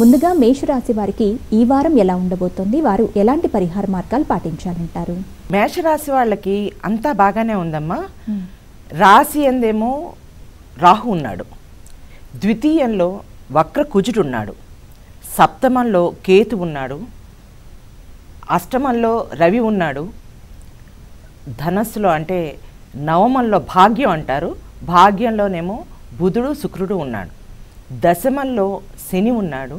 ముందుగా మేషరాశి వారికి ఈ వారం ఎలా ఉండబోతోంది వారు ఎలాంటి పరిహార మార్గాలు పాటించాలంటారు మేషరాశి వాళ్ళకి అంతా బాగానే ఉందమ్మా రాశి ఎందేమో రాహు ఉన్నాడు ద్వితీయంలో వక్ర కుజుడు ఉన్నాడు సప్తమంలో కేతు ఉన్నాడు అష్టమంలో రవి ఉన్నాడు ధనస్సులో అంటే నవమంలో భాగ్యం అంటారు భాగ్యంలోనేమో బుధుడు శుక్రుడు ఉన్నాడు దశమంలో శని ఉన్నాడు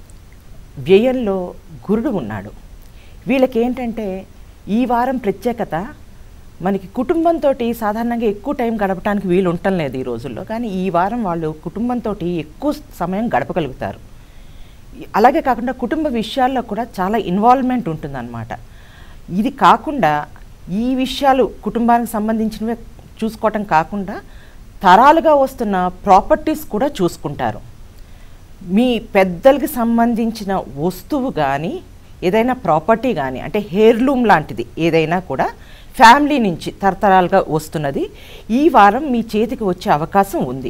వ్యయంలో గురుడు ఉన్నాడు వీళ్ళకి ఏంటంటే ఈ వారం ప్రత్యేకత మనకి కుటుంబంతో సాధారణంగా ఎక్కువ టైం గడపడానికి వీలు ఉండటం లేదు ఈ రోజుల్లో కానీ ఈ వారం వాళ్ళు కుటుంబంతో ఎక్కువ సమయం గడపగలుగుతారు అలాగే కాకుండా కుటుంబ విషయాల్లో కూడా చాలా ఇన్వాల్వ్మెంట్ ఉంటుందన్నమాట ఇది కాకుండా ఈ విషయాలు కుటుంబానికి సంబంధించినవి చూసుకోవటం కాకుండా తరాలుగా వస్తున్న ప్రాపర్టీస్ కూడా చూసుకుంటారు మీ పెద్దలకి సంబంధించిన వస్తువు కానీ ఏదైనా ప్రాపర్టీ కానీ అంటే హెయిర్లూమ్ లాంటిది ఏదైనా కూడా ఫ్యామిలీ నుంచి తరతరాలుగా వస్తున్నది ఈ వారం మీ చేతికి వచ్చే అవకాశం ఉంది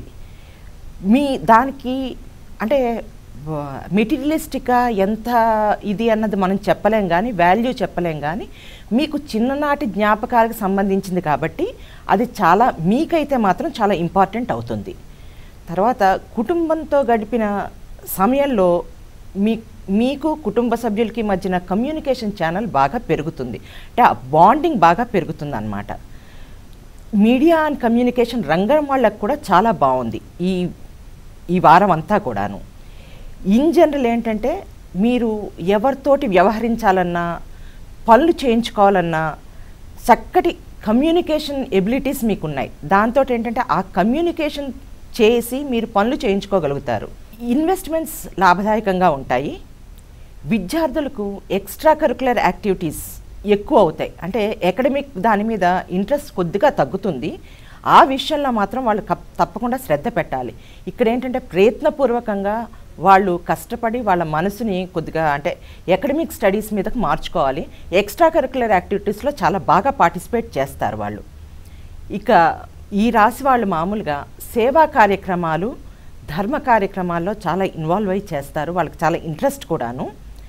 మీ దానికి అంటే మెటీరియలిస్టిక్గా ఎంత ఇది అన్నది మనం చెప్పలేం కానీ వాల్యూ చెప్పలేం కానీ మీకు చిన్ననాటి జ్ఞాపకాలకు సంబంధించింది కాబట్టి అది చాలా మీకైతే మాత్రం చాలా ఇంపార్టెంట్ అవుతుంది తర్వాత కుటుంబంతో గడిపిన సమయంలో మీ మీకు కుటుంబ సభ్యులకి మధ్యన కమ్యూనికేషన్ ఛానల్ బాగా పెరుగుతుంది అంటే ఆ బాండింగ్ బాగా పెరుగుతుంది అన్నమాట మీడియా అండ్ కమ్యూనికేషన్ రంగం వాళ్ళకు కూడా చాలా బాగుంది ఈ ఈ వారం అంతా కూడాను ఇన్ జనరల్ ఏంటంటే మీరు ఎవరితోటి వ్యవహరించాలన్నా పనులు చేయించుకోవాలన్నా చక్కటి కమ్యూనికేషన్ ఎబిలిటీస్ మీకు ఉన్నాయి దాంతో ఏంటంటే ఆ కమ్యూనికేషన్ చేసి మీరు పనులు చేయించుకోగలుగుతారు ఇన్వెస్ట్మెంట్స్ లాభదాయకంగా ఉంటాయి విద్యార్థులకు ఎక్స్ట్రా కరికులర్ యాక్టివిటీస్ ఎక్కువ అవుతాయి అంటే అకాడమిక్ దాని మీద ఇంట్రెస్ట్ కొద్దిగా తగ్గుతుంది ఆ విషయంలో మాత్రం వాళ్ళు కప్- తప్పకుండా శ్రద్ధ పెట్టాలి ఇక్కడ ఏంటంటే ప్రయత్నపూర్వకంగా వాళ్ళు కష్టపడి వాళ్ళ మనసుని కొద్దిగా అంటే అకాడమిక్ స్టడీస్ మీదకు మార్చుకోవాలి ఎక్స్ట్రా కరికులర్ యాక్టివిటీస్లో చాలా బాగా పార్టిసిపేట్ చేస్తారు వాళ్ళు ఇక ఈ రాశి వాళ్ళు మామూలుగా సేవా కార్యక్రమాలు ధర్మ కార్యక్రమాల్లో చాలా ఇన్వాల్వ్ అయి చేస్తారు వాళ్ళకి చాలా ఇంట్రెస్ట్ కూడాను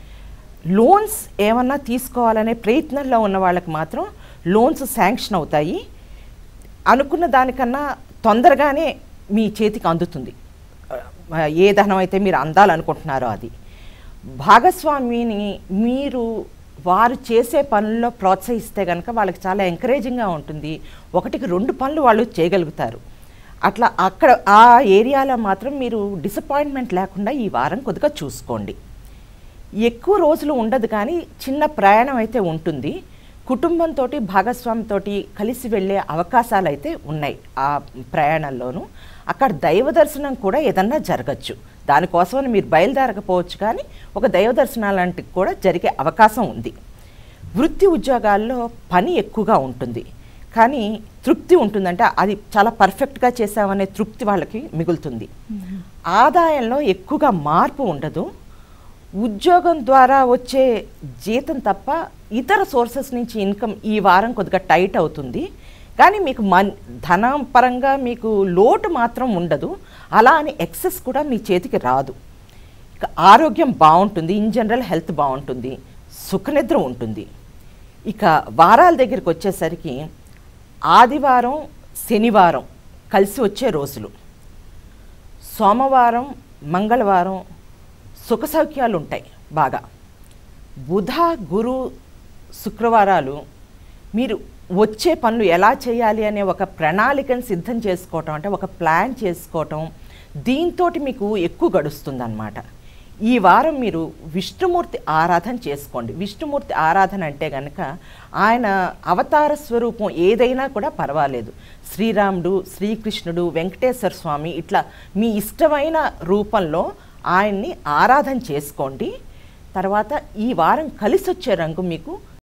లోన్స్ ఏమన్నా తీసుకోవాలనే ప్రయత్నంలో ఉన్న వాళ్ళకి మాత్రం లోన్స్ శాంక్షన్ అవుతాయి అనుకున్న దానికన్నా తొందరగానే మీ చేతికి అందుతుంది ఆ, ఏ ధనం అయితే మీరు అందాలనుకుంటున్నారో అది భాగస్వామిని మీరు వారు చేసే పనుల్లో ప్రోత్సహిస్తే కనుక వాళ్ళకి చాలా ఎంకరేజింగ్గా ఉంటుంది ఒకటికి రెండు పనులు వాళ్ళు చేయగలుగుతారు అట్లా అక్కడ ఆ ఏరియాలో మాత్రం మీరు డిసప్పాయింట్మెంట్ లేకుండా ఈ వారం కొద్దిగా చూసుకోండి ఎక్కువ రోజులు ఉండదు కానీ చిన్న ప్రయాణం అయితే ఉంటుంది కుటుంబంతో భాగస్వామితో కలిసి వెళ్ళే అవకాశాలు అయితే ఉన్నాయి ఆ ప్రయాణంలోనూ అక్కడ దైవ దర్శనం కూడా ఏదన్నా జరగచ్చు దానికోసమని మీరు బయలుదేరకపోవచ్చు కానీ ఒక దైవ దర్శనం లాంటివి కూడా జరిగే అవకాశం ఉంది వృత్తి ఉద్యోగాల్లో పని ఎక్కువగా ఉంటుంది కానీ తృప్తి ఉంటుందంటే అది చాలా పర్ఫెక్ట్గా చేసామనే తృప్తి వాళ్ళకి మిగులుతుంది ఆదాయంలో ఎక్కువగా మార్పు ఉండదు ఉద్యోగం ద్వారా వచ్చే జీతం తప్ప ఇతర సోర్సెస్ నుంచి ఇన్కమ్ ఈ వారం కొద్దిగా టైట్ అవుతుంది కానీ మీకు మన్ ధనం పరంగా మీకు లోటు మాత్రం ఉండదు అలా అని ఎక్సెస్ కూడా మీ చేతికి రాదు ఇక ఆరోగ్యం బాగుంటుంది ఇన్ జనరల్ హెల్త్ బాగుంటుంది సుఖనిద్ర ఉంటుంది ఇక వారాల దగ్గరికి వచ్చేసరికి ఆదివారం శనివారం కలిసి వచ్చే రోజులు సోమవారం మంగళవారం సుఖ సౌఖ్యాలు ఉంటాయి బాగా బుధ గురు శుక్రవారాలు మీరు వచ్చే పనులు ఎలా చేయాలి అనే ఒక ప్రణాళికను సిద్ధం చేసుకోవటం అంటే ఒక ప్లాన్ చేసుకోవటం దీంతో మీకు ఎక్కువ గడుస్తుందన్నమాట ఈ వారం మీరు విష్ణుమూర్తి ఆరాధన చేసుకోండి విష్ణుమూర్తి ఆరాధన అంటే కనుక ఆయన అవతార స్వరూపం ఏదైనా కూడా పర్వాలేదు శ్రీరాముడు శ్రీకృష్ణుడు వెంకటేశ్వర స్వామి ఇట్లా మీ ఇష్టమైన రూపంలో ఆయన్ని ఆరాధన చేసుకోండి తర్వాత ఈ వారం కలిసి వచ్చే రంగు మీకు